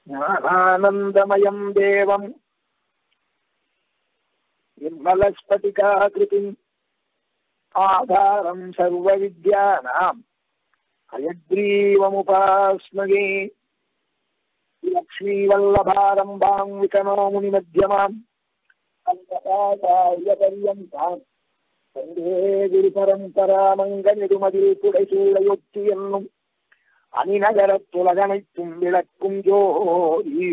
ஞானானந்தமயம் தேவம் निर्मलस्फटिकाकृतिम् आधारम् सर्वविद्यानाम् हयग्रीवमुपास्मगे लक्ष्मीवल्लभारम्भाम् विकनो मुनिमध्यमाम् அல்பகாசாரியபரியந்தாம் வந்தே குருபரம்பராமங்கனிடுமதில் புடைசூழையொத்தி என்னும் அணிநகரத் துலகனைத்தும் விளக்கும் ஜோதி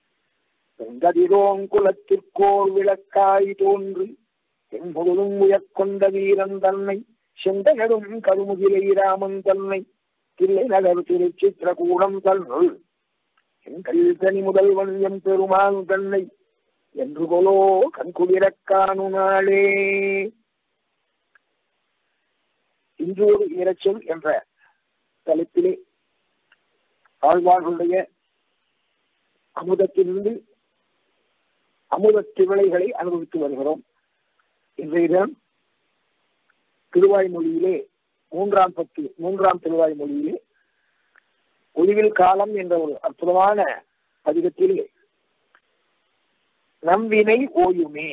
செங்கதிரோங்குலத்திற்கோர் விளக்காய் தோன்றி தென்பொழுதும் உயர்கொண்ட வீரன் தன்னை செந்தனடும் கருமுகிலை ராமன் தன்னை தில்லை நகர் திருச்சித்திரகூடம் தன்னுள் எங்கள் தனி முதல்வன் எம் பெருமான் தன்னை என்று கொலோ கண்குளிரக் காணும் நாளே இன்று ஒரு இரைச்சல் என்ற தலைப்பிலே ஆழ்வார்களுடைய அமுதத்திலிருந்து அமுத திவளைகளை அனுபவித்து வருகிறோம் இன்றைய தினம் திருவாய்மொழியிலே மூன்றாம் பத்து மூன்றாம் திருவாய்மொழியிலே ஒளிவில் காலம் என்ற ஒரு அற்புதமான பதிகத்திலே நம் வினை ஓயுமே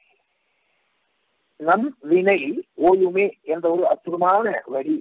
நம் வினை ஓயுமே என்ற ஒரு அற்புதமான வரி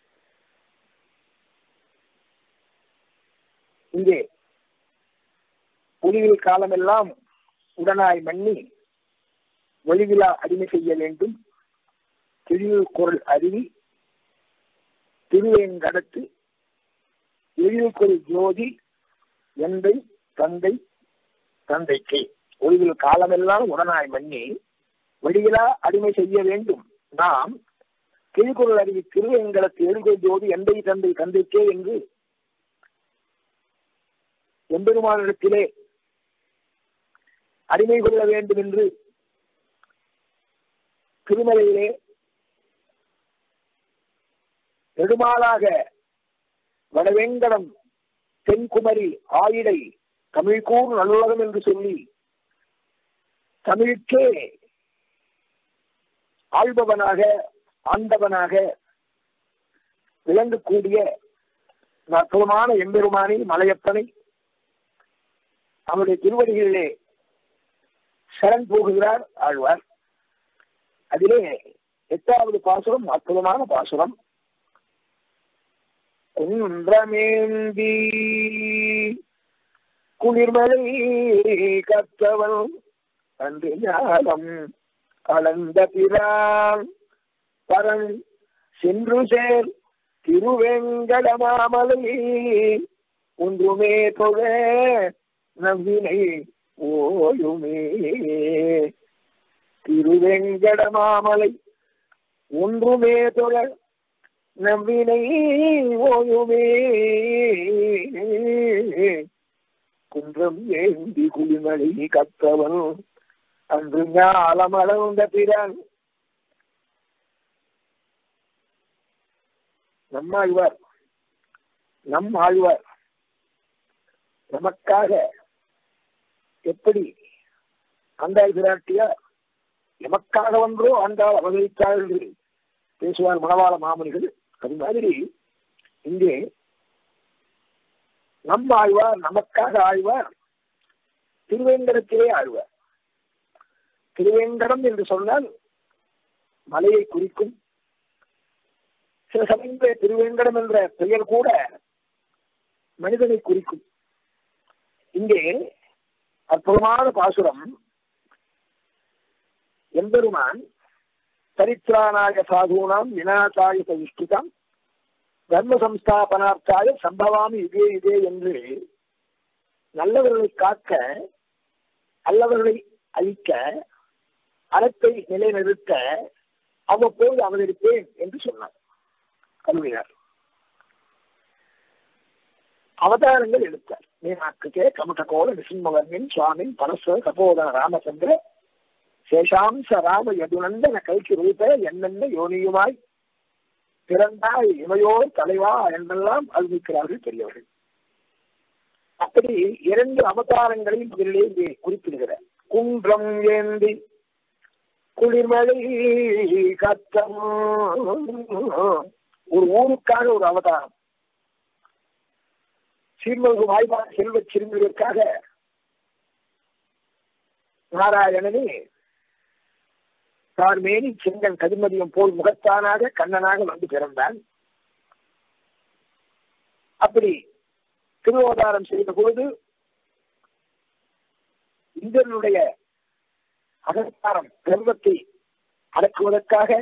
இங்கே ஒளிவில் காலமெல்லாம் உடனாய் மண்ணி ஒளிவிழா அடிமை செய்ய வேண்டும் தெளிவு குரல் அருவி திருவேங்கடத்து எழில் குரல் ஜோதி எந்தை தந்தை தந்தைக்கு ஒளிவில் காலமெல்லாம் உடனாய் மண்ணி வழியிலா அடிமை செய்ய வேண்டும் நாம் திருக்குறள் அறிவி திருவேங்கடத்து எழுகொள் ஜோதி எந்தை தந்தை தந்தைக்கே என்று எம்பெருமானிடத்திலே அடிமை கொள்ள வேண்டும் என்று திருமலையிலே நெடுமாளாக வடவேங்கடம் தென்குமரி ஆயிடை தமிழ்கூர் நல்லுலகம் என்று சொல்லி தமிழுக்கே ஆள்பவனாக ஆண்டவனாக விளங்கக்கூடிய அற்புதமான எம்பெருமானை மலையப்பனை அவருடைய திருவடிகளிலே சரண் போகுகிறார் ஆழ்வார் அதிலே எட்டாவது பாசுரம் அற்புதமான பாசுரம் குன்றமேந்தி குளிர்மலை கத்தவன் அன்று ஞானம் கலந்த பிரான் பரன் சென்று சேர் திருவேங்கடமாமலை ஒன்றுமே தொழ நவ்வினை ஓயுமே திருவெங்கடமாமலை ஒன்றுமே தொழ நவ்வினை ஓயுமே குன்றம் ஏந்தி குளிமலை கத்தவன் அன்று ஞாலமளந்த பிறன் நம்மாழ்வார் நம் ஆழ்வார் நமக்காக எப்படி ஆண்டாள் பிராட்டியார் எமக்காக ஒன்றோ ஆண்டாள் அவதரித்தாள் என்று பேசுவார் மணவாள மாமனிகள் அது மாதிரி இங்கே நம் ஆழ்வார் நமக்காக ஆழ்வார் திருவேங்கடத்திலே ஆழ்வார் திருவேங்கடம் என்று சொன்னால் மலையை குறிக்கும் சில சமயங்களில் திருவேங்கடம் என்ற பெயர் கூட மனிதனை குறிக்கும் இங்கே அற்புதமான பாசுரம் எம்பெருமான் சரித்திரானாய சாதுனாம் வினாசாய சவிஷ்டிதம் தர்ம சம்ஸ்தாபனார்த்தாய சம்பவாமி இதே இதே என்று நல்லவர்களை காக்க அல்லவர்களை அழிக்க அறத்தை நிலைநிறுத்த அவ்வப்போது அவதரிப்பேன் என்று சொன்னார் கல்வியார் அவதாரங்கள் எடுத்தார் மீனாக்குக்கே கமட்டகோல நிசிம்மவர்மின் சுவாமின் பரஸ்வர கபோதன ராமச்சந்திர சேஷாம்ச ராம யதுநந்தன கைக்கு ரூப என்னென்ன யோனியுமாய் பிறந்தாய் இமையோர் தலைவா என்றெல்லாம் அறிவிக்கிறார்கள் பெரியவர்கள் அப்படி இரண்டு அவதாரங்களையும் முதலிலே இங்கே குறிப்பிடுகிறார் குன்றம் ஏந்தி குளிர்மலை கத்தம் ஒரு ஊருக்காக ஒரு அவதாரம் சீர்மல்கு வாய்ப்பான செல்வச் சிறுமிகளுக்காக நாராயணனே தார்மேனி செங்கன் கதிமதியம் போல் முகத்தானாக கண்ணனாக வந்து பிறந்தான் அப்படி திருவோதாரம் செய்த பொழுது இந்திரனுடைய அகங்காரம் கர்வத்தை அடக்குவதற்காக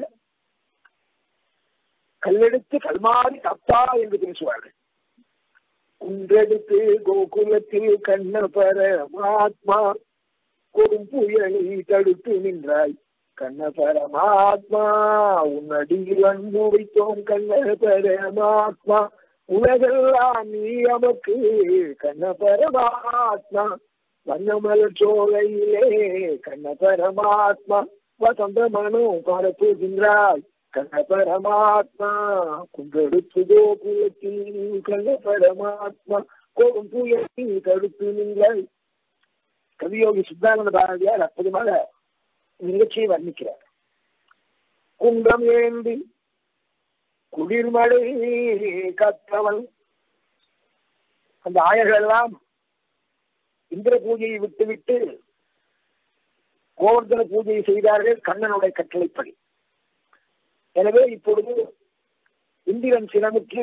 கல்லெடுத்து கல்மாறி தப்பா என்று பேசுவார்கள் குன்றெடுத்து கோகுலத்தில் கண்ண பரமாத்மா கொடும் புயலை தடுத்து நின்றாய் கண்ண பரமாத்மா உன்னடியில் அன்பு வைத்தோம் கண்ண பரமாத்மா உலகெல்லாம் நீ நமக்கு கண்ண பரமாத்மா வண்ணமலர் சோலையிலே கண்ண பரமாத்மா வசந்த மனோ பரப்புகின்றாய் கண்ண பரமாத்மா குன்றெடுத்து கோகுலத்தில் கண்ண பரமாத்மா கோடும் புயலை தடுத்து நின்றாய் கவியோகி சித்தானந்த பாரதியார் அற்புதமாக நிகழ்ச்சியை வர்ணிக்கிறார் குன்றம் ஏந்தி குளிர்மழை கற்றவன் அந்த ஆயர்கள் எல்லாம் இந்திர பூஜையை விட்டுவிட்டு கோவர்தன பூஜையை செய்தார்கள் கண்ணனுடைய கட்டளைப்படி எனவே இப்பொழுது இந்திரன் சினமுற்று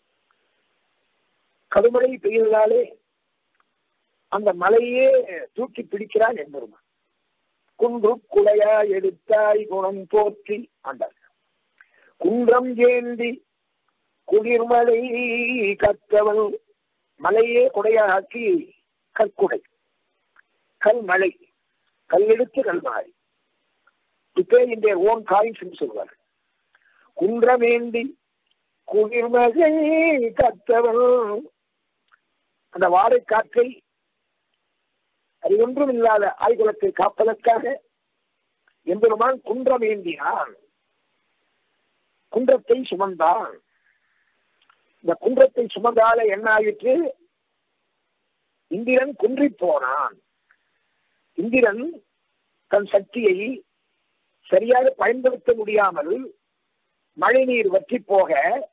கடுமழை பெய்ததாலே அந்த மலையே தூக்கி பிடிக்கிறான் என்பருமான் குன்று குலையா எடுத்தாய் குணம் போற்றி ஆண்டார் குன்றம் ஏந்தி குளிர்மலை கற்றவன் மலையே குடையாக்கி கற்குடை கல்மழை கல்லெடுத்து கல்மாறி இப்பே இந்த ஓன் காயின்ஸ் என்று சொல்வார் குன்றமேந்தி குளிர்மலை கற்றவன் அந்த வாடை காற்றை அது ஒன்றும் இல்லாத ஆய்குலத்தை காப்பதற்காக எம்பெருமான் குன்றம் ஏந்தினான் குன்றத்தை சுமந்தான் இந்த குன்றத்தை சுமந்தால என்ன ஆயிற்று இந்திரன் குன்றி போனான் இந்திரன் தன் சக்தியை சரியாக பயன்படுத்த முடியாமல் மழை நீர் வற்றி போக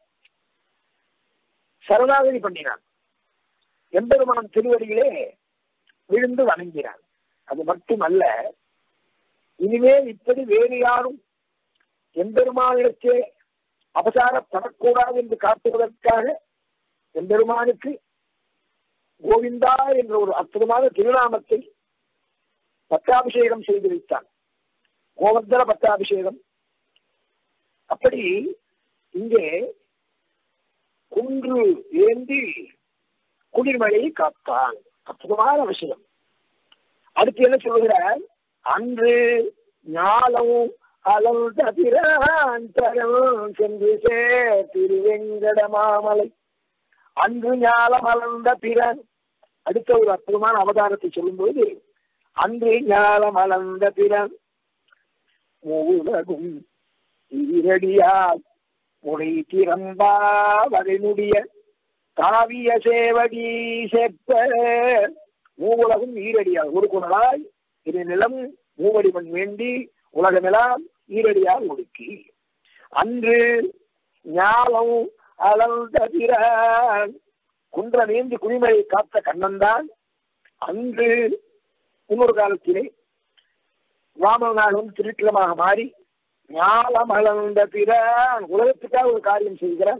சரணாகதி பண்ணினான் எம்பெருமான் திருவடியிலே விழுந்து வணங்கினான் அது மட்டுமல்ல இனிமேல் இப்படி வேறு யாரும் எம்பெருமானிடத்தே அபசாரப்படக்கூடாது என்று காட்டுவதற்காக எம்பெருமானுக்கு கோவிந்தா என்ற ஒரு அற்புதமான திருநாமத்தை பட்டாபிஷேகம் செய்து வைத்தான் கோவர்தன பட்டாபிஷேகம் அப்படி இங்கே குன்று ஏந்தி குளிர்மழையை காத்தான் அற்புதமான விஷயம் அடுத்து என்ன சொல்லுகிறார் அன்று ஞாலம் அலந்த பிராந்தரம் சென்று சேர் திருவெங்கட மாமலை அன்று ஞாலம் அலர்ந்த பிறன் அடுத்த ஒரு அற்புதமான அவதாரத்தை சொல்லும்போது அன்று ஞாலம் அலர்ந்த பிறன் மூலகும் ஈரடியால் முனை திறம்பா வரைமுடிய காவிய சேவடி செப்ப மூவுலகும் ஈரடியால் ஒரு குணலாய் இது நிலம் மூவடி மண் வேண்டி உலகமெல்லாம் ஈரடியால் ஒடுக்கி அன்று ஞாலம் அலர்ந்த பிறான் குன்ற நீந்தி குடிமலை காத்த கண்ணன்தான் அன்று இன்னொரு காலத்திலே வாமனாலும் திருக்கிழமாக மாறி ஞாலம் அலர்ந்த பிறான் உலகத்துக்காக ஒரு காரியம் செய்கிறான்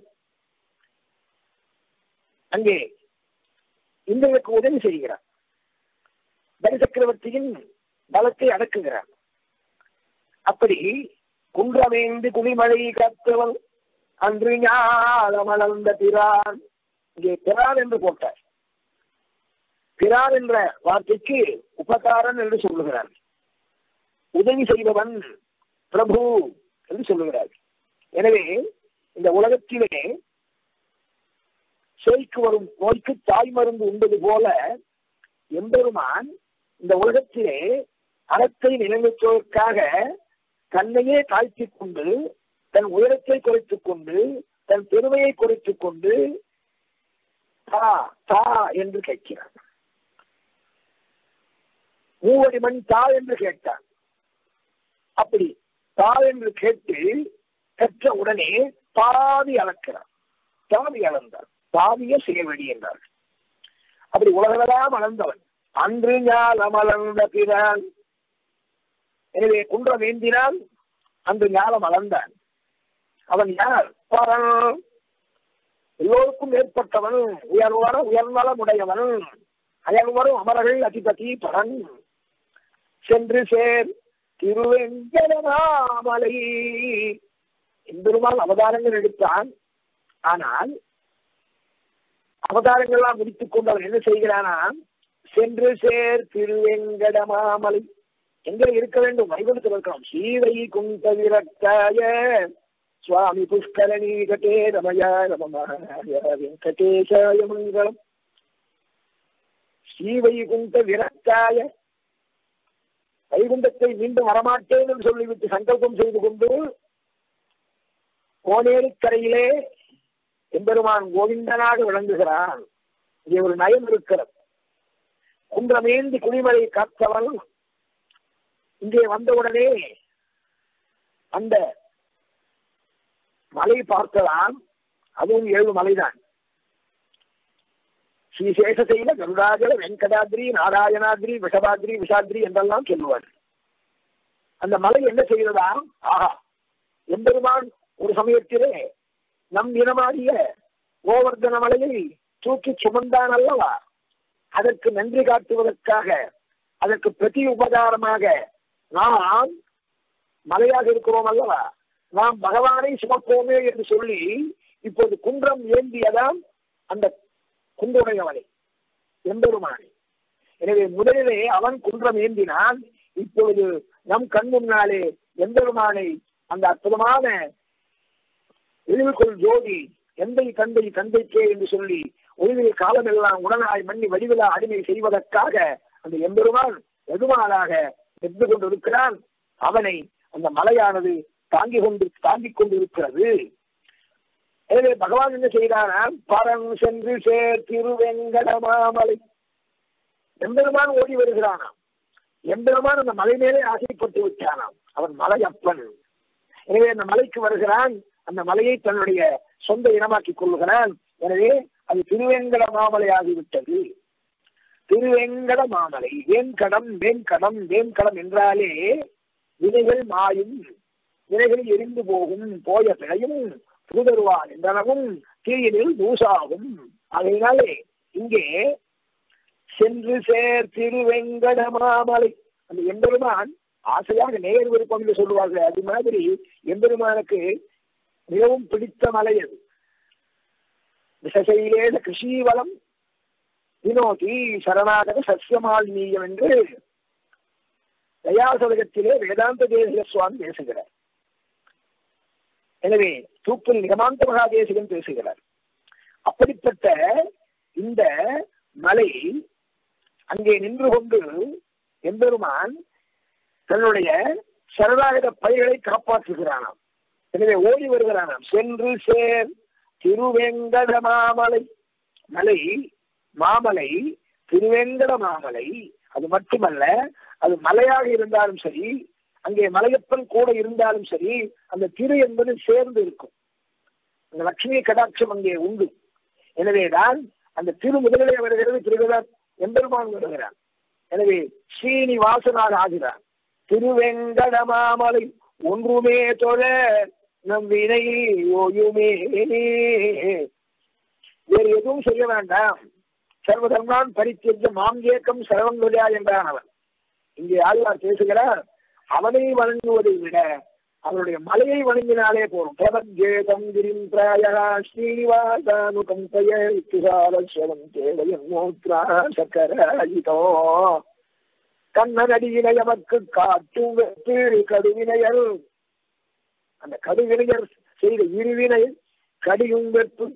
அங்கே இந்திரனுக்கு உதவி செய்கிறான் பலி சக்கரவர்த்தியின் பலத்தை அடக்குகிறான் அப்படி குன்றமேந்து குளிமழை காத்தவன் அன்று ஞாலமலர்ந்த பிரான் இங்கே பிரான் என்று போட்டார் பிரான் என்ற வார்த்தைக்கு உபகாரன் என்று சொல்லுகிறார் உதவி செய்பவன் பிரபு என்று சொல்லுகிறார் எனவே இந்த உலகத்திலே சேய்க்கு வரும் நோய்க்கு தாய் மருந்து உண்டது போல எம்பெருமான் இந்த உலகத்திலே அறத்தை நிலைநிறுத்துவதற்காக தன்னையே தாழ்த்திக் கொண்டு தன் உயரத்தை குறைத்துக் கொண்டு தன் பெருமையை குறைத்துக் கொண்டு தா தா என்று கேட்கிறான் மூவடி மண் தா என்று கேட்டான் அப்படி தா என்று கேட்டு பெற்ற உடனே பாதி அளக்கிறான் பாதி அளந்தார் பாதிய சேவடி என்றார் அப்படி உலகளெல்லாம் மலர்ந்தவன் அன்று ஞால மலர்ந்த பிறான் எனவே குன்றம் ஏந்தினான் அன்று ஞாலம் மலர்ந்தான் அவன் யார் பரன் எல்லோருக்கும் ஏற்பட்டவன் உயர்வர உயர்நலம் உடையவன் அயல்வரும் அமரர்கள் அதிபதி பரன் சென்று சேர் திருவெங்கடமாமலை எம்பெருமான் அவதாரங்கள் எடுத்தான் ஆனால் அவதாரங்கள்லாம் முடித்துக் கொண்டு அவன் என்ன செய்கிறானா சென்று சேர் திருவெங்கடமாமலை எங்க இருக்க வேண்டும் வைகுண்டத்தில் இருக்கணும் சீவை குந்த விரட்டாய சுவாமி புஷ்கரணி கட்டே ரமயா ரமமாய வெங்கடேசாய மங்களம் ஸ்ரீவைகுண்ட விரட்டாய வைகுண்டத்தை மீண்டும் வரமாட்டேன் என்று சொல்லிவிட்டு சங்கல்பம் செய்து கொண்டு கோனேரிக்கரையிலே எம்பெருமான் கோவிந்தனாக விளங்குகிறான் இங்கே ஒரு நயம் இருக்கிறது குன்றமேந்தி குடிமலை காத்தவன் இங்கே வந்தவுடனே அந்த மலை பார்க்கலாம் அதுவும் ஏழு மலைதான் ஸ்ரீசேஷசைல கருடாஜல வெங்கடாத்ரி நாராயணாத்ரி விஷபாத்ரி விஷாத்ரி என்றெல்லாம் சொல்லுவார் அந்த மலை என்ன செய்ததா ஆஹா எம்பெருமான் ஒரு சமயத்திலே நம் இனமாகிய கோவர்தன மலையை தூக்கி சுமந்தான் அல்லவா அதற்கு நன்றி காட்டுவதற்காக அதற்கு பிரதி உபகாரமாக நாம் மலையாக இருக்கிறோம் அல்லவா நாம் பகவானை சுமப்போமே என்று சொல்லி இப்போது குன்றம் ஏந்தியதாம் அந்த குன்றுடையவனை எம்பெருமானை எனவே முதலிலே அவன் குன்றம் ஏந்தினான் இப்பொழுது நம் கண் முன்னாலே எம்பெருமானை அந்த அற்புதமான எழில்கொள் ஜோதி எந்தை தந்தை தந்தைக்கே என்று சொல்லி ஒளிவில் காலமெல்லாம் உடனாய் மண்ணி வடிவிலா அடிமை செய்வதற்காக அந்த எம்பெருமான் எதுமானாக நின்று கொண்டிருக்கிறான் அவனை அந்த மலையானது தாங்கி கொண்டு தாங்கிக் கொண்டிருக்கிறது எனவே பகவான் என்ன செய்கிறாராம் பரம் சென்று சேர் திருவெங்கடமாமலை எம்பெருமான் ஓடி வருகிறானாம் எம்பெருமான் அந்த மலை மேலே ஆசைப்பட்டு விட்டானாம் அவன் மலையப்பன் எனவே அந்த மலைக்கு வருகிறான் அந்த மலையை தன்னுடைய சொந்த இனமாக்கிக் கொள்ளுகிறான் எனவே அது திருவேங்கட மாமலை ஆகிவிட்டது திருவேங்கட மாமலை வேங்கடம் வேங்கடம் வேங்கடம் என்றாலே வினைகள் மாயும் வினைகள் எரிந்து போகும் போய பிழையும் புதருவான் என்றனவும் தீயினில் தூசாகும் அதனாலே இங்கே சென்று சேர் திருவெங்கட மாமலை அந்த எம்பெருமான் ஆசையாக நேர் விருப்பம் என்று சொல்லுவார்கள் அது மாதிரி எம்பெருமானுக்கு மிகவும் பிடித்த மலை அது விசசையிலேத கிருஷிவலம் வினோதி சரணாகத சசியமால்மீயம் என்று தயாசதகத்திலே வேதாந்த தேசிக சுவாமி பேசுகிறார் எனவே தூக்கில் நிகமாந்த மகாதேசிகன் பேசுகிறார் அப்படிப்பட்ட இந்த மலை அங்கே நின்று கொண்டு எம்பெருமான் தன்னுடைய சரணாகத பயிர்களை காப்பாற்றுகிறானாம் எனவே ஓடி வருகிறானாம் சென்று சேர் திருவெங்கட மாமலை மலை மாமலை திருவெங்கட மாமலை அது மட்டுமல்ல அது மலையாக இருந்தாலும் சரி அங்கே மலையப்பன் கூட இருந்தாலும் சரி அந்த திரு என்பது சேர்ந்து இருக்கும் அந்த லட்சுமி கடாட்சம் அங்கே உண்டு எனவேதான் அந்த திரு முதலிலே வருகிறது திருவிழர் எம்பெருமான் வருகிறான் எனவே ஸ்ரீனிவாசனாக ஆகிறான் திருவெங்கட மாமலை ஒன்றுமே தொழ நம் வினை ஓயுமே வேறு எதுவும் செய்ய வேண்டாம் சர்வதர்மான் பரித்தியஜ மாம் ஏக்கம் சரவங்குடியா என்றான் அவன் இங்கே ஆழ்வார் பேசுகிறார் அவனை வணங்குவதை விட அவனுடைய மலையை வணங்கினாலே போதும் பிரபஞ்சேதம் கிரிம் பிராயா ஸ்ரீனிவாசானுகம் பெயர்வம் தேவையம் மூத்ரா சக்கராயிதோ கண்ணனடியினை எமக்கு காட்டும் வெற்று கடுவினையல் அந்த கடுவினையர் செய்த இருவினை கடியும் வெப்பு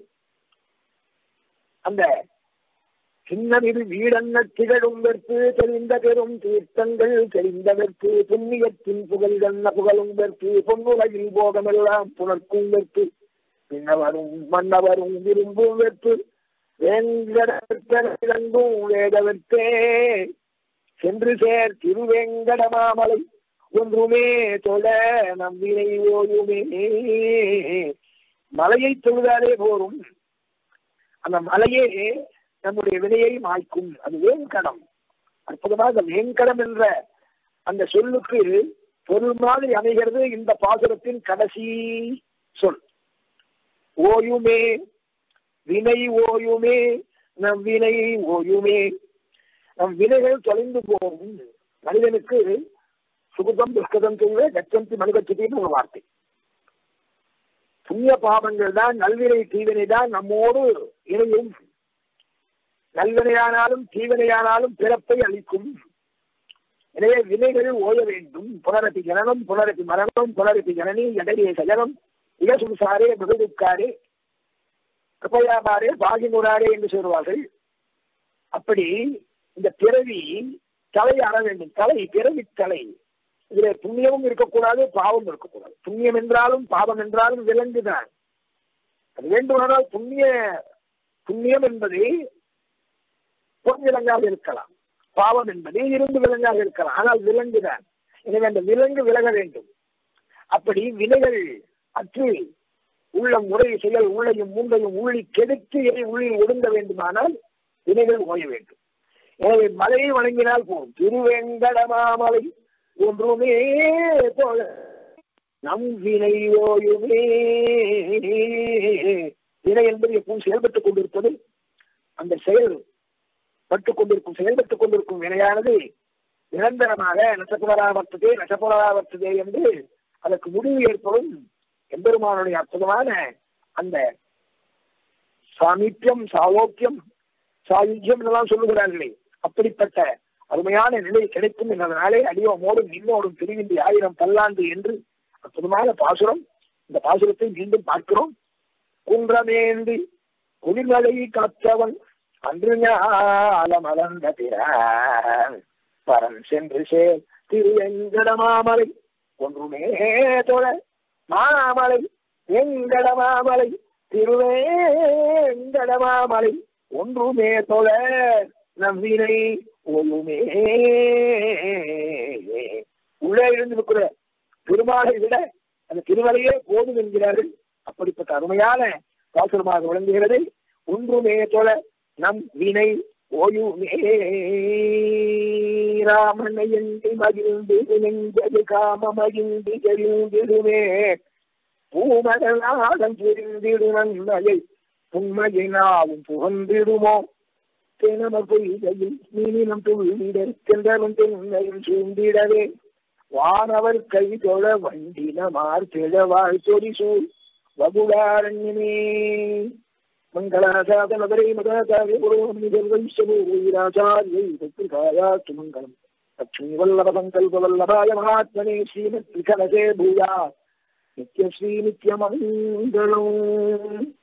அந்த சின்னமிது வீடன்ன திகழும் வெற்பு தெரிந்த பெரும் தீர்த்தங்கள் தெரிந்த வெற்பு புண்ணியத்தின் புகழ் கண்ண புகழும் வெற்பு பொன்னுலகில் போகமெல்லாம் புணர்க்கும் வெற்பு பின்னவரும் மன்னவரும் விரும்பும் வெற்பு வேங்கடங்கும் வேதவர்த்தே சென்று சேர் திருவேங்கட மாமலை ஒன்றுமே தொழ நம்பினை ஓயுமே மலையை தொழுதாலே போரும் அந்த மலையே நம்முடைய வினையை மாய்க்கும் அது வேங்கடம் அற்புதமாக வேங்கடம் என்ற அந்த சொல்லுக்கு பொருள் மாதிரி அமைகிறது இந்த பாசுரத்தின் கடைசி சொல் ஓயுமே வினை ஓயுமே நம் வினை ஓயுமே நம் வினைகள் தொலைந்து போகும் மனிதனுக்கு சுகுதம் துஷ்கதம் செய்வே கச்சந்தி மனுகச்சின்னு ஒரு வார்த்தை புண்ணிய பாவங்கள் தான் நல்வினை தீவினை தான் நம்மோடு இணையும் நல்வினையானாலும் தீவினையானாலும் பிறப்பை அளிக்கும் எனவே வினைகள் ஓய வேண்டும் புனரப்பி ஜனனம் புனரப்பி மரணம் புனரப்பி ஜனனி எடையே சஜனம் இகசுசாரே மிகுதுக்காரே கிருப்பையாபாரே பாகிமுராரே என்று சொல்வார்கள் அப்படி இந்த பிறவி தலை அற வேண்டும் தலை பிறவி தலை இதுல புண்ணியமும் இருக்கக்கூடாது பாவம் இருக்கக்கூடாது புண்ணியம் என்றாலும் பாவம் என்றாலும் விலங்குதான் அது வேண்டுமானால் புண்ணிய புண்ணியம் என்பது பொன் விலங்காக இருக்கலாம் பாவம் என்பது இரும்பு விலங்காக இருக்கலாம் ஆனால் விலங்குதான் எனவே அந்த விலங்கு விலக வேண்டும் அப்படி வினைகள் அற்று உள்ள முறை செயல் உள்ளையும் மூன்றையும் உள்ளி கெடுத்து இதை உள்ளில் ஒடுங்க வேண்டுமானால் வினைகள் ஓய வேண்டும் எனவே மலையை வணங்கினால் போதும் திருவேங்கடமாமலை ஒன்றுமே போல நம் வினை ஓயுமே வினை என்பது எப்பவும் செயல்பட்டுக் கொண்டிருப்பது அந்த செயல் பட்டுக் கொண்டிருக்கும் செயல்பட்டுக் கொண்டிருக்கும் வினையானது நிரந்தரமாக நசப்புனராவர்த்ததே நசப்புனராவர்த்ததே என்று அதற்கு முடிவு ஏற்படும் எம்பெருமானுடைய அற்புதமான அந்த சாமீப்பியம் சாவோக்கியம் சாயுஜ்யம் எல்லாம் சொல்லுகிறார்களே அப்படிப்பட்ட அருமையான நிலை கிடைக்கும் என்பதனாலே அடியோமோடும் நின்னோடும் பிரிவின்றி ஆயிரம் பல்லாண்டு என்று அற்புதமான பாசுரம் இந்த பாசுரத்தை மீண்டும் பார்க்கிறோம் குன்றமேந்தி குளிர்மலை காத்தவன் அன்று ஞாலமலர்ந்த பிறான் பரன் சென்று சேர் திரு வெங்கடமாமலை ஒன்றுமே தொழ மாமலை வெங்கடமாமலை திருவேங்கடமாமலை ஒன்றுமே தொழ நம்பினை ஒழுமே உள்ளே இருந்திருக்கிற திருமாலை விட அந்த திருமலையே போதும் என்கிறார்கள் அப்படிப்பட்ட அருமையான பாசுரமாக விளங்குகிறது ஒன்றுமே தொழ நம் வினை ஓயுமே ராமனை என்று மகிழ்ந்து நெஞ்சது காம மகிழ்ந்து தெரிந்திடுமே பூமகளாலம் புரிந்திடு நன்மையை உண்மையினாவும் புகழ்ந்திடுமோ தெனம பொய்கையில் நீனினம் துள்ளிட சென்றவன் தென்னையும் சூழ்ந்திடவே வானவர் கை தொழ வண்டினமார் கிழவாழ் சொரிசூழ் வகுடாரண்யமே மங்களாசாதனவரை மகாச்சாரிய புரோமிதர்வைஷபூராச்சாரியை பத்திரிகாயாத்து மங்களம் லட்சுமி வல்லப சங்கல்ப வல்லபாய மகாத்மனே ஸ்ரீமத் விகலசே பூயா நித்யஸ்ரீ நித்யமங்கலம்